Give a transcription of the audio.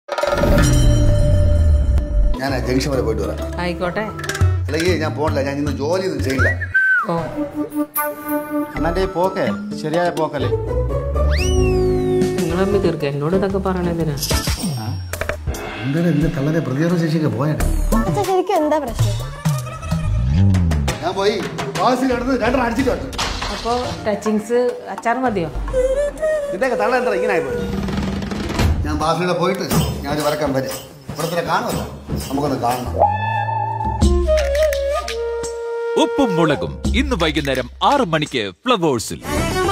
ഞാൻ ജംഗ്ഷൻ വരെ പോയിട്ട് വരാം ആയിക്കോട്ടെ അല്ലെങ്കിൽ ഞാൻ പോകണില്ല ഞാൻ ഇന്ന് ജോലിയൊന്നും ചെയ്യില്ല ഓ അണ്ണൻ്റെ ഈ പോക്കേ ശരിയായ പോക്കല്ലേ നിങ്ങളമ്മ തീർക്ക എന്നോട് ഇതൊക്കെ പറയണെന്തിനാ എന്താണ് ഇന്ന് തള്ളരെ പ്രതികരണ ശേഷിയൊക്കെ പോയത് അച്ഛാ ശരിക്കും എന്താ പ്രശ്നം ഞാൻ പോയി വാസിൽ കിടന്ന് രണ്ടെണ്ണം അടിച്ചിട്ട് വന്നു അപ്പോ ടച്ചിങ്സ് അച്ചാർ മതിയോ ഇതൊക്കെ തള്ള എന്താ ഇങ്ങനെ ആയിപ്പോയി ഞാൻ ബാസിലൂടെ പോയിട്ട് ഞാൻ ഒരു വരക്കാൻ വരും ഇവിടത്തെ കാണുമല്ലോ നമുക്കൊന്ന് കാണണം ഉപ്പും മുളകും ഇന്ന് വൈകുന്നേരം ആറ് മണിക്ക് ഫ്ലവേഴ്സിൽ